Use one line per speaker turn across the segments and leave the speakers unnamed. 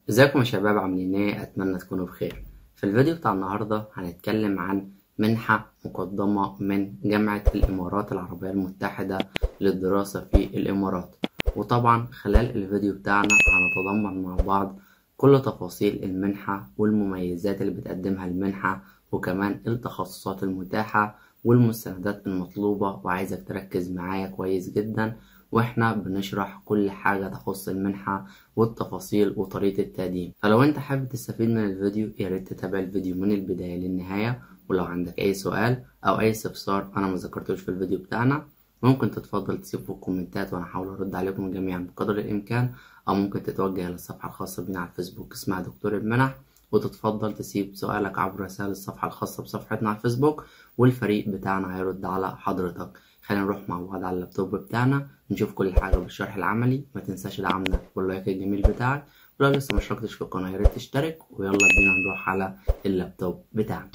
ازيكم يا شباب عاملين ايه اتمنى تكونوا بخير في الفيديو بتاع النهارده هنتكلم عن منحة مقدمة من جامعة الامارات العربية المتحدة للدراسة في الامارات وطبعا خلال الفيديو بتاعنا هنتضمن مع بعض كل تفاصيل المنحة والمميزات اللي بتقدمها المنحة وكمان التخصصات المتاحة والمستندات المطلوبة وعايزك تركز معايا كويس جدا واحنا بنشرح كل حاجة تخص المنحة والتفاصيل وطريقة التقديم فلو انت حابب تستفيد من الفيديو ياريت تتابع الفيديو من البداية للنهاية ولو عندك اي سؤال او اي استفسار انا ما ذكرتوش في الفيديو بتاعنا ممكن تتفضل تسيبه في الكومنتات وانا هحاول ارد عليكم جميعا بقدر الامكان او ممكن تتوجه للصفحة الخاصة بينا على الفيسبوك اسمها دكتور المنح وتتفضل تسيب سؤالك عبر رسائل الصفحة الخاصة بصفحتنا على الفيسبوك والفريق بتاعنا هيرد على حضرتك خلينا نروح مع بعض على اللابتوب بتاعنا نشوف كل حاجة بالشرح العملي ما تنساش دعمنا واللايك الجميل بتاعك ولو لسه مشتركتش في القناة ياريت تشترك ويلا بينا نروح على اللابتوب بتاعنا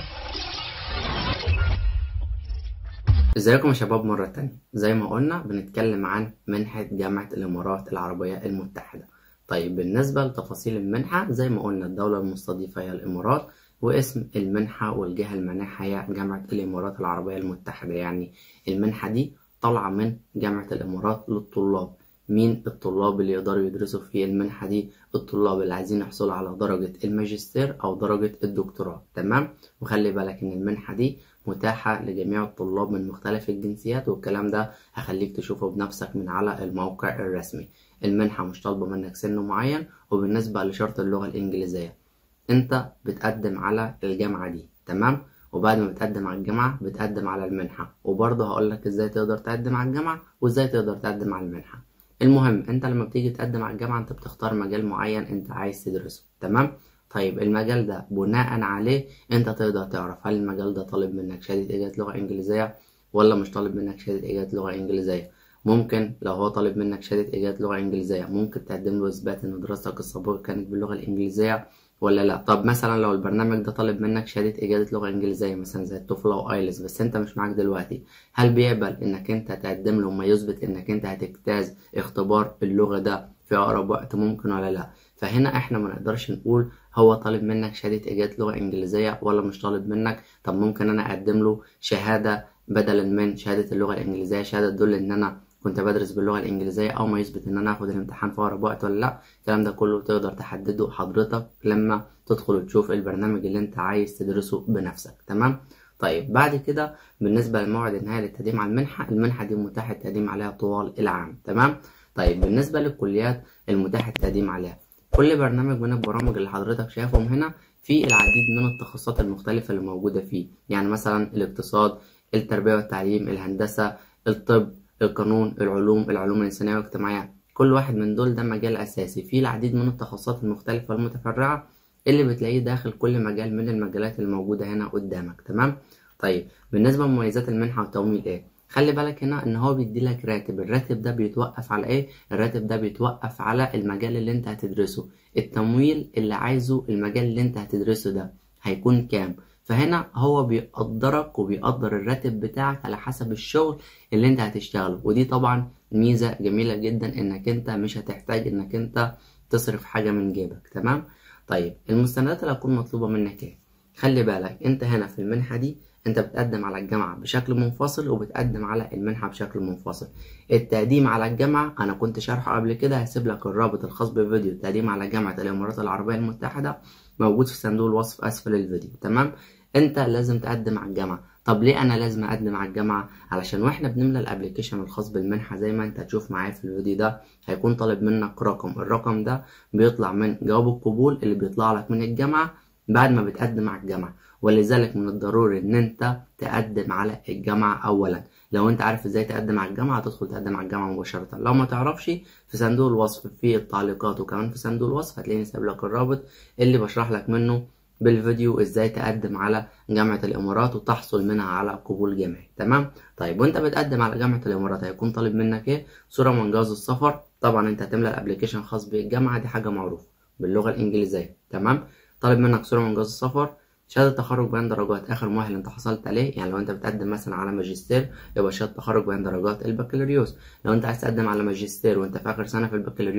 ازيكم يا شباب مرة تانية زي ما قلنا بنتكلم عن منحة جامعة الامارات العربية المتحدة طيب بالنسبة لتفاصيل المنحة زي ما قلنا الدولة المستضيفة هي الامارات واسم المنحة والجهة المانحة هي جامعة الامارات العربية المتحدة يعني المنحة دي طالعة من جامعة الامارات للطلاب مين الطلاب اللي يقدروا يدرسوا في المنحة دي الطلاب اللي عايزين يحصلوا على درجة الماجستير أو درجة الدكتوراه تمام وخلي بالك إن المنحة دي متاحة لجميع الطلاب من مختلف الجنسيات والكلام ده هخليك تشوفه بنفسك من على الموقع الرسمي المنحة مش طالبة منك سن معين وبالنسبة لشرط اللغة الإنجليزية أنت بتقدم على الجامعة دي تمام وبعد ما بتقدم على الجامعة بتقدم على المنحة وبرضه هقولك ازاي تقدر تقدم على الجامعة وازاي تقدر تقدم على المنحة المهم انت لما بتيجي تقدم على الجامعة انت بتختار مجال معين انت عايز تدرسه تمام طيب المجال ده بناء عليه انت تقدر تعرف هل المجال ده طالب منك شهادة إجازة لغة إنجليزية ولا مش طالب منك شهادة إجازة لغة إنجليزية ممكن لو هو طالب منك شهادة إجازة لغة إنجليزية ممكن تقدم له إثبات إن دراستك السابقة كانت باللغة الإنجليزية ولا لا طب مثلا لو البرنامج ده طالب منك شهادة إجازة لغة إنجليزية مثلا زي التوفل أو آيلتس بس أنت مش معاك دلوقتي هل بيقبل إنك أنت تقدم له ما يثبت إنك أنت هتجتاز اختبار اللغة ده في أقرب وقت ممكن ولا لا فهنا إحنا ما نقدرش نقول هو طالب منك شهادة إجازة لغة إنجليزية ولا مش طالب منك طب ممكن أنا أقدم له شهادة بدلا من شهادة اللغة الإنجليزية شهادة تدل إن أنا كنت بدرس باللغة الإنجليزية أو ما يثبت إن أنا آخد الامتحان في أقرب وقت ولا لأ الكلام ده كله تقدر تحدده حضرتك لما تدخل وتشوف البرنامج اللي أنت عايز تدرسه بنفسك تمام طيب بعد كده بالنسبة لموعد النهاية للتقديم على المنحة المنحة دي متاح التقديم عليها طوال العام تمام طيب بالنسبة للكليات المتاح التقديم عليها كل برنامج من البرامج اللي حضرتك شايفهم هنا في العديد من التخصصات المختلفة اللي موجودة فيه يعني مثلا الاقتصاد التربية والتعليم الهندسة الطب القانون العلوم العلوم الإنسانية والاجتماعية كل واحد من دول ده مجال أساسي فيه العديد من التخصصات المختلفة والمتفرعة اللي بتلاقيه داخل كل مجال من المجالات اللي موجودة هنا قدامك تمام طيب بالنسبة لمميزات المنحة والتمويل ايه خلي بالك هنا ان هو بيدي لك راتب الراتب ده بيتوقف على ايه الراتب ده بيتوقف على المجال اللي انت هتدرسه التمويل اللي عايزه المجال اللي انت هتدرسه ده هيكون كام فهنا هو بيقدرك وبيقدر الراتب بتاعك على حسب الشغل اللي انت هتشتغله ودي طبعا ميزة جميلة جدا انك انت مش هتحتاج انك انت تصرف حاجة من جيبك تمام طيب المستندات اللي هتكون مطلوبة منك ايه خلي بالك انت هنا في المنحة دي انت بتقدم على الجامعة بشكل منفصل وبتقدم على المنحة بشكل منفصل التقديم على الجامعة انا كنت شارحه قبل كده هسيب لك الرابط الخاص بالفيديو التقديم على جامعة الامارات العربية المتحدة موجود في صندوق الوصف اسفل الفيديو تمام انت لازم تقدم على الجامعة طب ليه انا لازم اقدم على الجامعة علشان واحنا بنملى الابليكيشن الخاص بالمنحة زي ما انت هتشوف معايا في الفيديو ده هيكون طالب منك رقم الرقم ده بيطلع من جواب القبول اللي بيطلع لك من الجامعة بعد ما بتقدم على الجامعة ولذلك من الضروري ان انت تقدم على الجامعة اولا لو انت عارف ازاي تقدم على الجامعة هتدخل تقدم على الجامعة مباشرة لو ما تعرفش في صندوق الوصف في التعليقات وكمان في صندوق الوصف هتلاقيني سايب لك الرابط اللي بشرح لك منه بالفيديو ازاي تقدم على جامعة الامارات وتحصل منها على قبول جامعي تمام طيب وانت بتقدم على جامعة الامارات هيكون طالب منك ايه صورة من جواز السفر طبعا انت هتملى الابليكيشن خاص بالجامعة دي حاجة معروفة باللغة الانجليزية تمام طالب منك صورة من جواز السفر شهادة تخرج بيان درجات آخر مؤهل أنت حصلت عليه يعني لو أنت بتقدم مثلا على ماجستير يبقى شهادة تخرج بيان درجات البكالوريوس لو أنت عايز تقدم على ماجستير وأنت في آخر سنة في البكالوريوس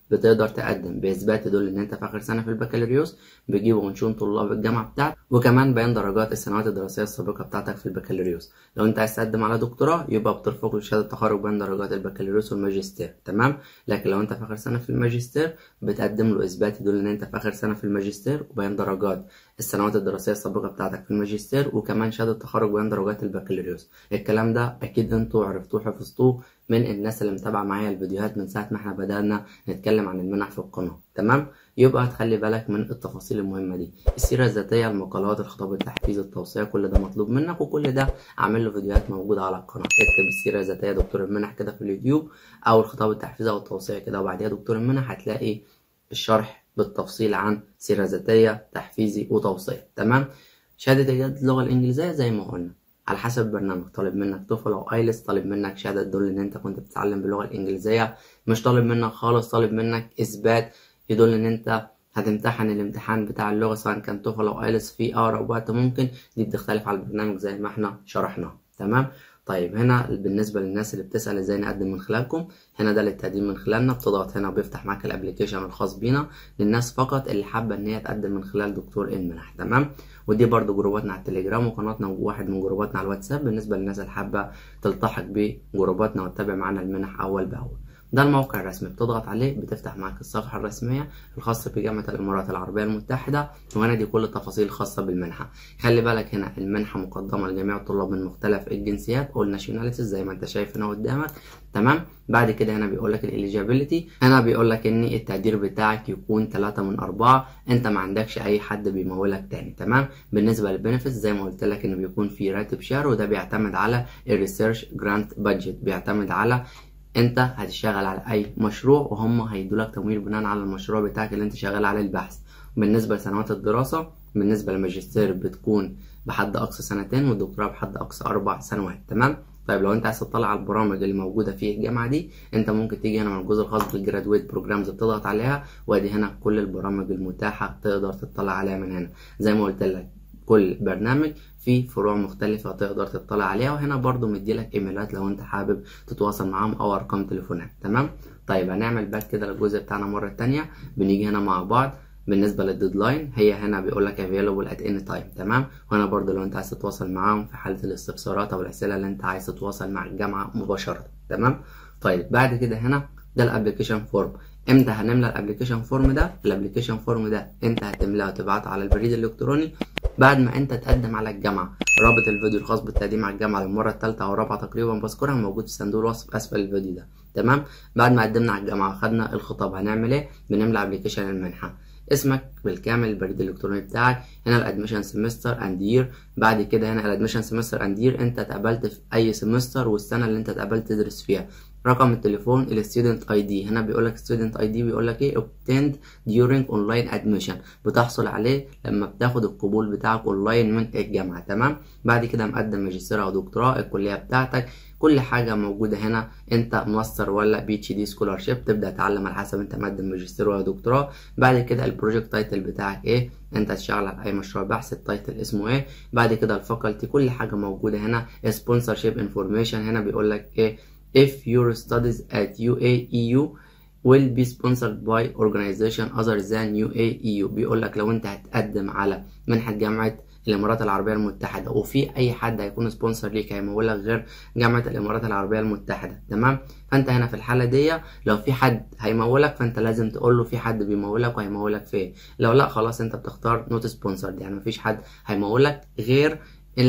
بتقدر تقدم باثبات يدل ان انت في اخر سنه في البكالوريوس بيجيبوا ونشون طلاب الجامعه بتاعتك وكمان بيان درجات السنوات الدراسيه السابقه بتاعتك في البكالوريوس لو انت عايز تقدم على دكتوراه يبقى بترفق لشهاده تخرج بيان درجات البكالوريوس والماجستير تمام لكن لو انت في اخر سنه في الماجستير بتقدم له اثبات يدل ان انت في اخر سنه في الماجستير وبيان درجات السنوات الدراسيه السابقه بتاعتك في الماجستير وكمان شهاده تخرج بيان درجات البكالوريوس الكلام ده اكيد انتوا عرفتوه حفظتوه من الناس اللي متابعه معايا الفيديوهات من ساعه ما احنا بدانا نتكلم عن المنح في القناه تمام يبقى تخلي بالك من التفاصيل المهمه دي السيره الذاتيه المقالات الخطاب التحفيزي التوصيه كل ده مطلوب منك وكل ده عامل له فيديوهات موجوده على القناه اكتب السيره الذاتيه دكتور المنح كده في اليوتيوب او الخطاب التحفيزي او التوصيه كده وبعديها دكتور المنح هتلاقي الشرح بالتفصيل عن سيره ذاتيه تحفيزي وتوصيه تمام شهاده اجازه اللغه الانجليزيه زي ما قلنا على حسب البرنامج طالب منك توفل او ايلتس طالب منك شهاده تدل ان انت كنت بتتعلم باللغه الانجليزيه مش طالب منك خالص طالب منك اثبات يدل ان انت هتمتحن الامتحان بتاع اللغه سواء كان توفل او ايلتس في اقرب وقت ممكن دي بتختلف على البرنامج زي ما احنا شرحنا تمام طيب هنا بالنسبة للناس اللي بتسأل ازاي نقدم من خلالكم هنا ده للتقديم من خلالنا بتضغط هنا وبيفتح معاك الابليكيشن الخاص بينا للناس فقط اللي حابة ان هي تقدم من خلال دكتور المنح تمام ودي برضو جروباتنا على التليجرام وقناتنا وواحد من جروباتنا على الواتساب بالنسبة للناس اللي حابة تلتحق بجروباتنا وتتابع معانا المنح أول بأول ده الموقع الرسمي بتضغط عليه بتفتح معاك الصفحة الرسمية الخاصة بجامعة الإمارات العربية المتحدة وهنا دي كل التفاصيل الخاصة بالمنحة خلي بالك هنا المنحة مقدمة لجميع الطلاب من مختلف الجنسيات أو الناشوناليتيز زي ما أنت شايف هنا قدامك تمام بعد كده هنا بيقول لك الإليجابيلتي هنا بيقول لك إن التقدير بتاعك يكون 3 من 4 أنت ما عندكش أي حد بيمولك تاني تمام بالنسبة للبنفيتس زي ما قلت لك إن بيكون في راتب شهر وده بيعتمد على الريسيرش جرانت بادجت بيعتمد على انت هتشتغل على اي مشروع وهم هيدولك تمويل بناء على المشروع بتاعك اللي انت شغال عليه البحث بالنسبه لسنوات الدراسه بالنسبه للماجستير بتكون بحد اقصى سنتين والدكتوراه بحد اقصى اربع سنوات تمام طيب لو انت عايز تطلع على البرامج اللي موجوده في الجامعه دي انت ممكن تيجي هنا من الجزء الخاص بالجرادويت بروجرامز بتضغط عليها وادي هنا كل البرامج المتاحه تقدر تطلع عليها من هنا زي ما قلت لك كل برنامج فيه فروع مختلفة تقدر تطلع عليها وهنا برضو مديلك ايميلات لو انت حابب تتواصل معاهم او ارقام تليفونات تمام طيب هنعمل باك كده للجزء بتاعنا مرة تانية بنيجي هنا مع بعض بالنسبة للديدلاين هي هنا بيقول لك available at any time تمام وهنا برضو لو انت عايز تتواصل معاهم في حالة الاستفسارات او الاسئلة اللي انت عايز تتواصل مع الجامعة مباشرة تمام طيب بعد كده هنا ده الابلكيشن فورم امتى هنملى الابلكيشن فورم ده الابلكيشن فورم ده انت هتملاه وتبعته على البريد الالكتروني بعد ما انت تقدم على الجامعه رابط الفيديو الخاص بالتقديم على الجامعه للمره الثالثه او الرابعه تقريبا بذكرها موجود في صندوق الوصف اسفل الفيديو ده تمام بعد ما قدمنا على الجامعه وخدنا الخطاب هنعمل ايه بنملى ابلكيشن المنحه اسمك بالكامل البريد الالكتروني بتاعك هنا الادميشن سيمستر اند يير بعد كده هنا الادميشن سيمستر اند يير انت اتقبلت في اي سيمستر والسنه اللي انت اتقبلت تدرس فيها رقم التليفون الستودنت اي دي هنا بيقول لك ستودنت اي دي بيقول لك ايه obtained during online admission بتحصل عليه لما بتاخد القبول بتاعك اونلاين من الجامعه تمام بعد كده مقدم ماجستير او دكتوراه الكليه بتاعتك كل حاجه موجوده هنا انت ماستر ولا بي اتش دي سكولارشيب تبدا تتعلم على حسب انت مقدم ماجستير ولا دكتوراه بعد كده البروجكت تايتل بتاعك ايه انت هتشتغل على اي مشروع بحث التايتل اسمه ايه بعد كده الفاكولتي كل حاجه موجوده هنا سبونسرشيب انفورميشن هنا بيقول لك ايه if your studies at UAEU will be sponsored by organization other than UAEU بيقول لك لو انت هتقدم على منحة جامعة الامارات العربيه المتحده وفي اي حد هيكون سبونسر ليك هيمولك غير جامعه الامارات العربيه المتحده تمام فانت هنا في الحاله دي لو في حد هيمولك فانت لازم تقول له في حد بيمولك وهيمولك فين لو لا خلاص انت بتختار نوت سبونسر يعني مفيش حد هيمولك غير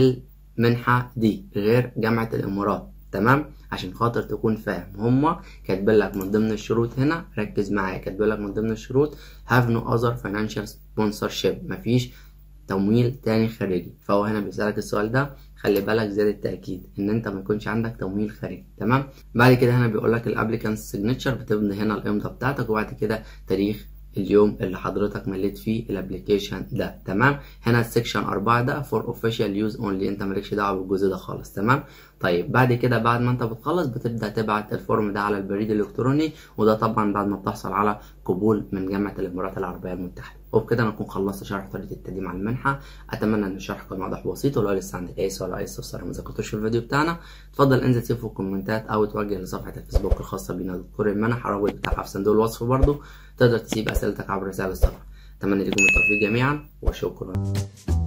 المنحه دي غير جامعه الامارات تمام عشان خاطر تكون فاهم هما كاتبين لك من ضمن الشروط هنا ركز معايا كاتبين لك من ضمن الشروط have no other financial sponsorship مفيش تمويل تاني خارجي فهو هنا بيسألك السؤال ده خلي بالك زيادة تأكيد إن أنت ما يكونش عندك تمويل خارجي تمام بعد كده هنا بيقول لك الابليكانت سيجنتشر بتمضي هنا الإمضة بتاعتك وبعد كده تاريخ اليوم اللي حضرتك مليت فيه الابليكيشن ده تمام هنا السكشن 4 ده فور اوفيشال يوز اونلي انت مالكش دعوه بالجزء ده خالص تمام طيب بعد كده بعد ما انت بتخلص بتبدا تبعت الفورم ده على البريد الالكتروني وده طبعا بعد ما بتحصل على قبول من جامعه الامارات العربيه المتحده وبكده نكون خلصت شرح طريقه التقديم على المنحه اتمنى ان الشرح يكون واضح وبسيط ولو لسه عندك اي سؤال او اي استفسار ما ذكرتوش في الفيديو بتاعنا اتفضل انزل سيبه في الكومنتات او توجه لصفحه الفيسبوك الخاصه بينا دكتور المنح الرابط بتاعها في صندوق الوصف برضه تقدر تسيب اسئلتك عبر رسائل الصفحه اتمنى لكم التوفيق جميعا وشكرا